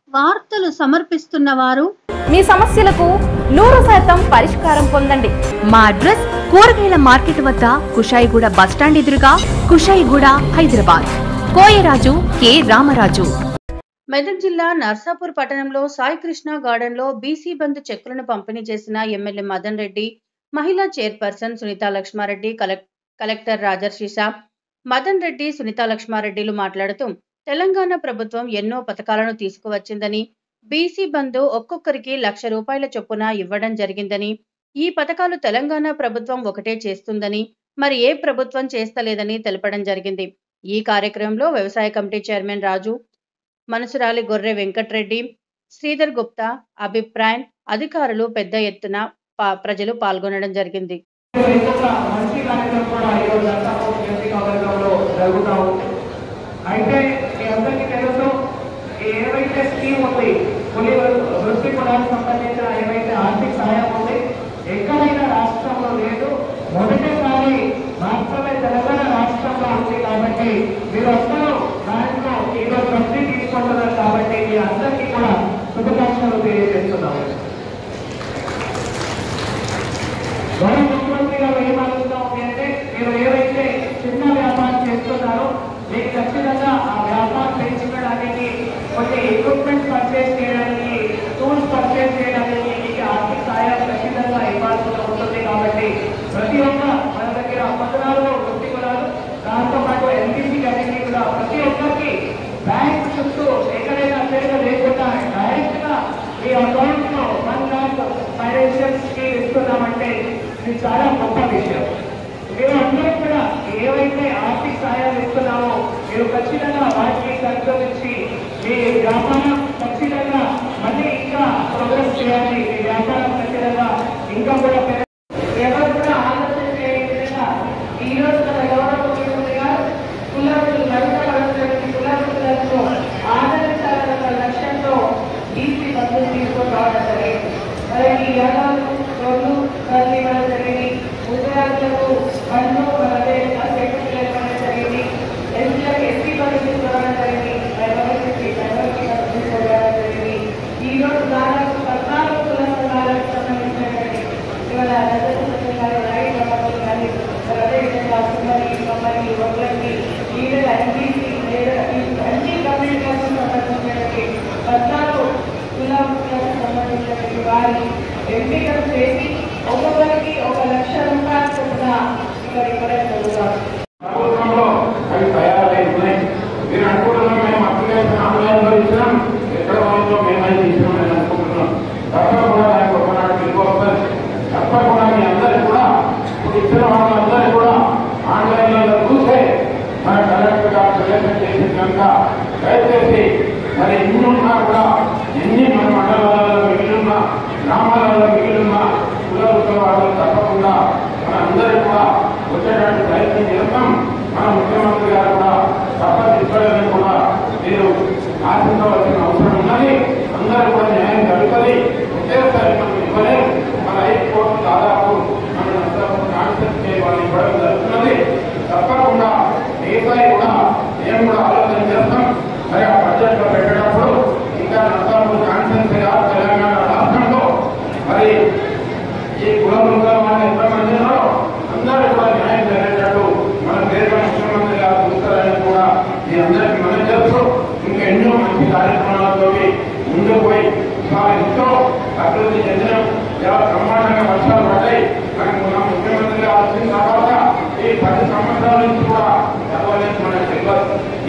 వార్తలు సమర్పిస్తున్న వారు మీ సమస్యలకు నూరు శాతం పరిష్కారం పొందండి మా అడ్రస్ కూరగాయల మార్కెట్ వద్ద కుషాయిగూడ బస్టాండ్ ఎదురుగా కుషాయిగూడ హైదరాబాద్ కోయరాజు కె రామరాజు మెదక్ జిల్లా నర్సాపూర్ పట్టణంలో సాయికృష్ణ గార్డెన్ లో బీసీ బంధు చెక్కులను పంపిణీ చేసిన ఎమ్మెల్యే మదన్ రెడ్డి మహిళా చైర్పర్సన్ సునీతా లక్ష్మారెడ్డి కలెక్ కలెక్టర్ రాజర్షిషా మదన్ రెడ్డి సునీతా లక్ష్మారెడ్డిలు మాట్లాడుతూ తెలంగాణ ప్రభుత్వం ఎన్నో పథకాలను తీసుకువచ్చిందని బీసీ బంధు ఒక్కొక్కరికి లక్ష రూపాయల చొప్పున ఇవ్వడం జరిగిందని ఈ పథకాలు తెలంగాణ ప్రభుత్వం ఒకటే చేస్తుందని మరి ఏ ప్రభుత్వం చేస్తలేదని తెలపడం జరిగింది ఈ కార్యక్రమంలో వ్యవసాయ కమిటీ చైర్మన్ రాజు మనసురాలి గొర్రె వెంకట్రెడ్డి శ్రీధర్ గుప్తా అభిప్రాయం అధికారులు పెద్ద ఎత్తున పా- ప్రజలు పాల్గొనడం జరిగింది ఇంకొక మంచి కార్యక్రమం కూడా ఈరోజు నర్సాపూర్ ఎంపీ కాలేజీలో జరుగుతా ఉంది అయితే మీ అందరికీ తెలుసు ఈ ఏవైతే స్కీమ్ ఉంది పులి వృత్తి కులానికి సంబంధించిన ఏవైతే ఆర్థిక సహాయం ఉంది ఎక్కడైనా రాష్ట్రంలో లేదు మొదటిసారి మాత్రమే తెలంగాణ రాష్ట్రంలో ఉంది కాబట్టి మీరు అందరూ దాంట్లో ఈరోజు వృత్తి తీసుకుంటున్నారు కాబట్టి మీ అందరికీ కూడా శుభాకాంక్షలు తెలియజేస్తున్నాము గౌరవ ముఖ్యమంత్రి గారు ఏం ఆలోచన ఉంది అంటే మీరు ఏవైతే చిన్న వ్యాపారం చేస్తున్నారో మీకు ఖచ్చితంగా ఆ వ్యాపారం పెంచుకోవడానికి కొన్ని ఎక్విప్మెంట్ పర్చేస్ చేయడానికి టూల్స్ పర్చేస్ చేయడానికి మీకు ఆర్థిక సహాయం ఖచ్చితంగా ఇవ్వాల్సి ఉంటుంది కాబట్టి ప్రతి ఒక్క మన దగ్గర పద్నాలుగు వృత్తి కులాలు దాంతో పాటు ఎల్టీసీ కమిటీ కూడా ప్రతి ఒక్కరికి బ్యాంక్ చుట్టూ ఎక్కడైనా పేరు లేకుండా డైరెక్ట్ గా మీ అకౌంట్ లో వన్ లాక్ ఫైనాన్షియల్ స్కీమ్ ఇస్తున్నామంటే ఇది చాలా గొప్ప విషయం మీరు అందరూ కూడా ఏవైతే ఆర్థిక సహాయాలు ఇస్తున్నామో మీరు ఖచ్చితంగా వాటిని సంతోషించి మీ వ్యాపారం ఖచ్చితంగా మళ్ళీ ఇంకా ప్రోగ్రెస్ చేయాలి మీ వ్యాపారం ఖచ్చితంగా ఇంకా కూడా పెరగాలి. ఎవరు కూడా ఆలోచన చేయని విధంగా ఈ రోజు మన గౌరవ ముఖ్యమంత్రి గారు కులాలు నడుపుతున్నటువంటి కులాలకు ఆదరించాలన్న ఒక లక్ష్యంతో బీసీ బంధువులు తీసుకొని రావడం జరిగింది మరి ఈ యాదాలు రోడ్లు తల్లి ఇవ్వడం జరిగింది ఉద్యోగులకు బండ్లు అలాగే సెక్రటరీ ఇవ్వడం జరిగింది ఎస్సీలకు ఎస్సీ బంధువులు తీసుకోవడం జరిగింది మైనారిటీకి మైనారిటీ బంధువులు తీసుకోవడం జరిగింది ఈ రోజు దాదాపు పద్నాలుగు కుల సంఘాలకు సంబంధించినటువంటి ఇవాళ రజత గారు రైతు బంధువులు కానీ మరి అదేవిధంగా కుమ్మరి కమ్మరి వడ్లకి ఈడ ఎన్టీసీ లేదా ఈ అన్ని కమ్యూనిటీలకు సంబంధించినటువంటి పద్నాలుగు కులాలకు సంబంధించినటువంటి వారి ఎంపికలు చేసి ఒక్కొక్కరికి ఒక లక్ష రూపాయల చొప్పున ఇక్కడ ఇవ్వడం జరుగుతుంది ప్రభుత్వంలో అవి తయారై ఉన్నాయి మీరు అనుకుంటున్నాం మేము అప్లికేషన్ ఆన్లైన్లో ఇచ్చినాం ఎక్కడ వాళ్ళలో మేమైతే ఇచ్చినాం అని అనుకుంటున్నాం తప్పకుండా దానికి ఒకనాడు పిలుపు వస్తుంది తప్పకుండా మీ అందరూ కూడా ఇప్పుడు ఇచ్చిన వాళ్ళందరూ కూడా ఆన్లైన్లో చూసే మన కలెక్టర్ గారు సజెషన్ చేసిన కనుక దయచేసి మరి ఎన్ని ఉన్నా కూడా ఎన్ని మన మండలాలలో మిగిలిన గ్రామాలలో మిగిలిన కుల వాళ్ళు తప్పకుండా మన అందరూ కూడా వచ్చేటట్టు ప్రయత్నం చేస్తాం మన ముఖ్యమంత్రి గారు కూడా తప్పని ఇవ్వడానికి కూడా మీరు ఆశించవలసిన అవసరం ఉన్నది అందరూ కూడా న్యాయం జరుగుతుంది ఒకేసారి మనం ఇవ్వలేం మన ఐదు కోట్లు దాదాపు మన కాన్సెప్ట్ వాళ్ళు ఇవ్వడం జరుగుతున్నది తప్పకుండా మిగతాయి కూడా మేము కూడా ఆలోచన చేస్తాం మరి ఆ బడ్జెట్ లో పెట్టేటప్పుడు ఇంకా నష్టాలు కాన్సెన్స్ కాదు తెలంగాణ రాష్ట్రంలో మరి ఈ కులం వృత్తాల వాళ్ళు ఎంతమంది ఉన్నారో అందరూ కూడా న్యాయం జరిగేటట్టు మన దేశ ముఖ్యమంత్రి గారు చూస్తారని కూడా మీ అందరికీ మనం తెలుసు ఇంకా ఎన్నో మంచి కార్యక్రమాలతో ముందుకు పోయి చాలా ఎంతో అభివృద్ధి చెందిన చాలా బ్రహ్మాండంగా వర్షాలు పడ్డాయి మనకు మన ముఖ్యమంత్రి గారు వచ్చిన తర్వాత ఈ పది సంవత్సరాలు